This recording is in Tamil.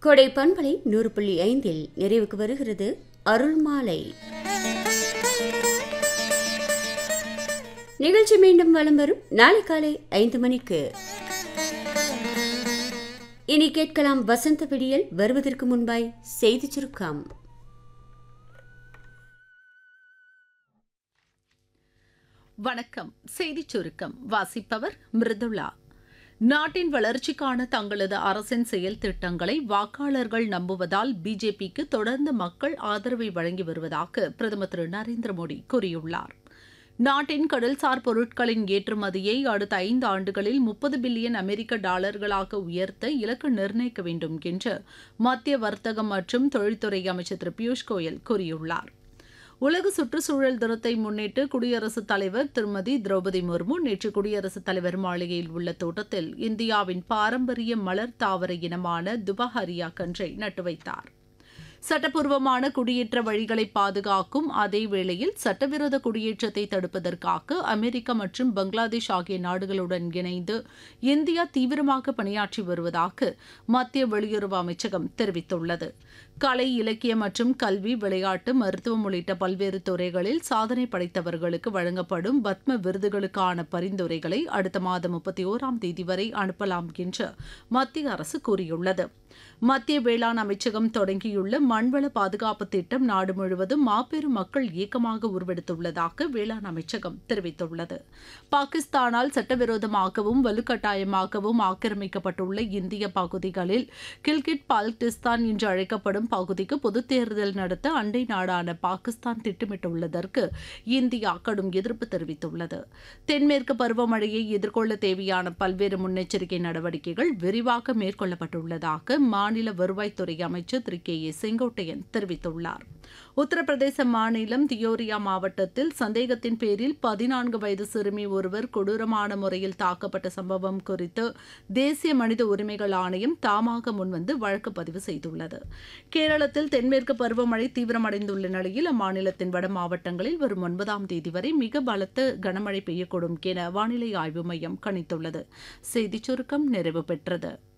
கொடை பண்பலை நூறு புள்ளி ஐந்தில் நிறைவுக்கு வருகிறது அருள்மாலை நிகழ்ச்சி மீண்டும் வலம் வரும் நாளை காலை ஐந்து மணிக்கு இனி கேட்கலாம் வசந்த விடியல் வருவதற்கு முன்பாய் செய்தி சுருக்கம் வணக்கம் செய்திச் சுருக்கம் வாசிப்பவர் மிருதுளா நாட்டின் வளர்ச்சிக்கான தங்களது அரசின் செயல் திட்டங்களை வாக்காளர்கள் நம்புவதால் பிஜேபிக்கு தொடர்ந்து மக்கள் ஆதரவை வழங்கி வருவதாக பிரதமர் திரு நரேந்திர மோடி கூறியுள்ளார் நாட்டின் கடல்சார் பொருட்களின் ஏற்றுமதியை அடுத்த ஐந்து ஆண்டுகளில் முப்பது பில்லியன் அமெரிக்க டாலர்களாக உயர்த்த இலக்கு நிர்ணயிக்க வேண்டும் என்று மத்திய வர்த்தகம் மற்றும் தொழில்துறை அமைச்சர் திரு பியூஷ் கோயல் கூறியுள்ளார் உலக சுற்றுச்சூழல் தினத்தை முன்னிட்டு குடியரசுத் தலைவர் திருமதி திரௌபதி முர்மு நேற்று குடியரசுத் தலைவர் மாளிகையில் உள்ள தோட்டத்தில் இந்தியாவின் பாரம்பரிய மலர் தாவர இனமான துபஹரியா கன்றை நட்டு வைத்தார் சட்டப்பூர்வமான குடியேற்ற வழிகளை பாதுகாக்கும் அதே வேளையில் சட்டவிரோத குடியேற்றத்தை தடுப்பதற்காக அமெரிக்கா மற்றும் பங்களாதேஷ் ஆகிய நாடுகளுடன் இணைந்து இந்தியா தீவிரமாக பணியாற்றி வருவதாக மத்திய வெளியுறவு அமைச்சகம் தெரிவித்துள்ளது கலை இலக்கியம் மற்றும் கல்வி விளையாட்டு மருத்துவம் உள்ளிட்ட பல்வேறு துறைகளில் சாதனை படைத்தவர்களுக்கு வழங்கப்படும் பத்ம விருதுகளுக்கான பரிந்துரைகளை அடுத்த மாதம் முப்பத்தி ஓராம் தேதி வரை அனுப்பலாம் என்று மத்திய அரசு கூறியுள்ளது மத்திய வேளாண் அமைச்சகம் தொடங்கியுள்ள மண்வள பாதுகாப்பு திட்டம் நாடு முழுவதும் மாபெரும் மக்கள் இயக்கமாக உருவெடுத்துள்ளதாக வேளாண் அமைச்சகம் தெரிவித்துள்ளது பாகிஸ்தானால் சட்டவிரோதமாகவும் வலுக்கட்டாயமாகவும் ஆக்கிரமிக்கப்பட்டுள்ள இந்திய பகுதிகளில் கில்கிட் பால்டிஸ்தான் என்று அழைக்கப்படும் பகுதிக்கு பொதுத் தேர்தல் நடத்த அண்டை நாடான பாகிஸ்தான் திட்டமிட்டுள்ளதற்கு இந்தியா கடும் எதிர்ப்பு தெரிவித்துள்ளது தென்மேற்கு பருவமழையை எதிர்கொள்ள தேவையான பல்வேறு முன்னெச்சரிக்கை நடவடிக்கைகள் விரிவாக மேற்கொள்ளப்பட்டுள்ளதாக மாநில வருவாய்த்துறை அமைச்சர் திரு கே ஏ செங்கோட்டையன் தெரிவித்துள்ளார் உத்தரப்பிரதேச மாநிலம் தியோரியா மாவட்டத்தில் சந்தேகத்தின் பேரில் பதினான்கு வயது சிறுமி ஒருவர் கொடூரமான முறையில் தாக்கப்பட்ட சம்பவம் குறித்து தேசிய மனித உரிமைகள் ஆணையம் தாமாக முன்வந்து வழக்கு பதிவு செய்துள்ளது கேரளத்தில் தென்மேற்கு பருவமழை தீவிரமடைந்துள்ள நிலையில் அம்மாநிலத்தின் வட மாவட்டங்களில் வரும் ஒன்பதாம் தேதி வரை மிக பலத்த கனமழை பெய்யக்கூடும் என வானிலை ஆய்வு மையம் கணித்துள்ளது செய்திச் சுருக்கம் நிறைவு பெற்றது